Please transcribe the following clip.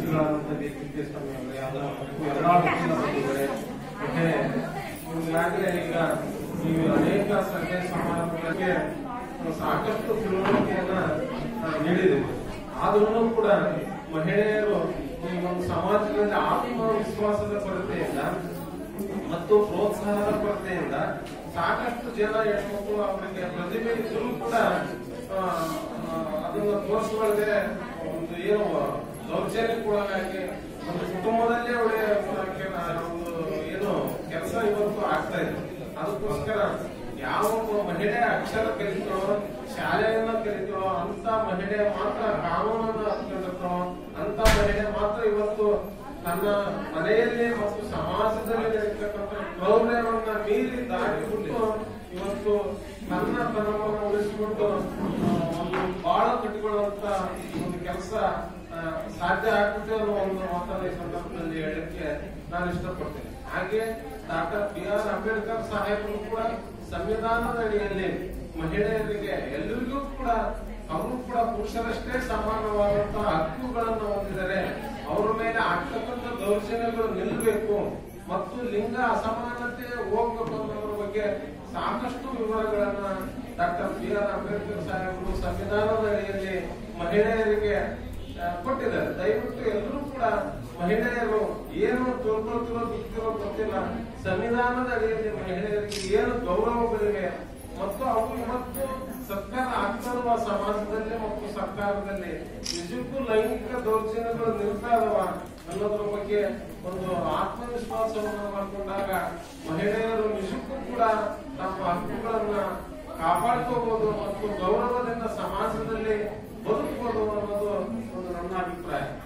ವ್ಯಕ್ತಿಗಳಾದಂಥ D K K Swamy ಅವರೇ ಅದರ ಎರಡಾಳು ವಕೀಲ ಬಂಧುಗಳೇ ಮತ್ತೆ ಈಗಾಗಲೇ ಈಗ ನೀವು ಅನೇಕ ಸಭೆ ಸಮಾರಂಭಗಳಿಗೆ ಸಾಕಷ್ಟು ತಿಳುವಳಿಕೆಯನ್ನ ಆ, ನೀಡಿದೆ ಆದ್ರೂ ಕೂಡ ಮಹಿಳೆಯರು ಈ ಒಂದು ಸಮಾಜದಲ್ಲಿ ಆತ್ಮವಿಶ್ವಾಸದ ಕೊರತೆಯಿಂದ ಮತ್ತು ಪ್ರೋತ್ಸಾಹದ ಕೊರತೆಯಿಂದ ಸಾಕಷ್ಟು ಜನ ಹೆಣ್ಮಕ್ಳು ಅವರಿಗೆ ಪ್ರತಿಭೆ ಇದ್ರೂ ಕೂಡ ಆ, ಆ, ಅದನ್ನ ತೋರಿಸ್ಕೊಳ್ಳದೆ ಒಂದು ಏನು ದೌರ್ಜನ್ಯ ಕೂಡ ಆಗಿ ಒಂದು ಕುಟುಂಬದಲ್ಲೇ ಅವಳಿಗೆ ಒಂದು ಏನು ಕೆಲಸ ಇವತ್ತು ಆಗ್ತಾ ಇದೆ ಅದಕ್ಕೋಸ್ಕರ ಯಾವ ಒಬ್ಬ ಮಹಿಳೆ ಅಕ್ಷರ ಕಲಿತಾಳೋ ಶಾಲೆಯನ್ನ ಕಲಿತಾಳೋ ಅಂತ ಮಹಿಳೆ ಮಾತ್ರ ಕಾನೂನನ್ನ ಅರ್ಥಕೊಂಡಿರ್ತಾಳೋ ಅಂತ ಮಹಿಳೆ ಮಾತ್ರ ಇವತ್ತು ತನ್ನ ಮನೆಯಲ್ಲಿ ಮತ್ತು ಸಮಾಜದಲ್ಲಿ ನಡೀತಕ್ಕಂಥ ಕ್ರೌರ್ಯವನ್ನ ಮೀರಿ ದಾಟಿ ಬಿಟ್ಟು ಇವತ್ತು ತನ್ನ ತನವನ್ನು ಉಳಿಸಿಕೊಂಡು ಆ, ಒಂದು ಬಾಳ ಕಟ್ಟಿಕೊಳ್ಳುವಂತ ಒಂದು ಕೆಲಸ ಸಾಧ್ಯ ಆಗ್ತದೆ ಅನ್ನೋ ಒಂದು ಮಾತನ್ನ ಈ ಸಂದರ್ಭದಲ್ಲಿ ಹೇಳಲಿಕ್ಕೆ ನಾನು ಇಷ್ಟಪಡ್ತೇನೆ ಹಾಗೆ ಡಾಕ್ಟರ್ ಬಿ ಆರ್ ಅಂಬೇಡ್ಕರ್ ಸಾಹೇಬರು ಕೂಡ ಸಂವಿಧಾನದ ಅಡಿಯಲ್ಲಿ ಮಹಿಳೆಯರಿಗೆ ಎಲ್ಲರಿಗೂ ಕೂಡ ಅವರು ಕೂಡ ಪುರುಷರಷ್ಟೇ ಸಮಾನವಾದಂತಹ ಹಕ್ಕುಗಳನ್ನು ಹೊಂದಿದ್ದಾರೆ ಅವರ ಮೇಲೆ ಆಗ್ತಕ್ಕಂಥ ದೌರ್ಜನ್ಯಗಳು ನಿಲ್ಲಬೇಕು ಮತ್ತು ಲಿಂಗ ಅಸಮಾನತೆ ಹೋಗ್ಬೇಕು ಅನ್ನೋದ್ರ ಬಗ್ಗೆ ಸಾಕಷ್ಟು ವಿವರಗಳನ್ನ ಡಾಕ್ಟರ್ ಬಿ ಆರ್ ಅಂಬೇಡ್ಕರ್ ಸಾಹೇಬರು ಸಂವಿಧಾನದ ಅಡಿಯಲ್ಲಿ ಮಹಿಳೆಯರಿಗೆ ಆ, ಕೊಟ್ಟಿದ್ದಾರೆ ದಯವಿಟ್ಟು ಎಲ್ಲರೂ ಕೂಡ ಮಹಿಳೆಯರು ಏನು ತಿಳ್ಕೊಳ್ತಿರೋ ಬಿಡ್ತಿರೋ ಗೊತ್ತಿಲ್ಲ ಸಂವಿಧಾನದ ಅಡಿಯಲ್ಲಿ ಮಹಿಳೆಯರಿಗೆ ಏನು ಗೌರವಗಳಿವೆ ಮತ್ತು ಅವು ಇವತ್ತು ಸರ್ಕಾರ ಆಗ್ತಾ ಇರುವ ಸಮಾಜದಲ್ಲಿ ಮತ್ತು ಸರ್ಕಾರದಲ್ಲಿ ನಿಜಕ್ಕೂ ಲೈಂಗಿಕ ದೌರ್ಜನ್ಯಗಳು ನಿಲ್ತಾ ಇದಾವ ಅನ್ನೋದ್ರ ಬಗ್ಗೆ ಒಂದು ಆತ್ಮವಿಶ್ವಾಸವನ್ನು ಮಾಡಿಕೊಂಡಾಗ ಮಹಿಳೆಯರು ನಿಜಕ್ಕೂ ಕೂಡ ತಮ್ಮ ಹಕ್ಕುಗಳನ್ನ ಕಾಪಾಡ್ಕೋಬಹುದು ಮತ್ತು ಗೌರವದಿಂದ ಸಮಾಜದಲ್ಲಿ ಬದುಕಬಹುದು ಅನ್ನೋದು ಒಂದು ನನ್ನ ಅಭಿಪ್ರಾಯ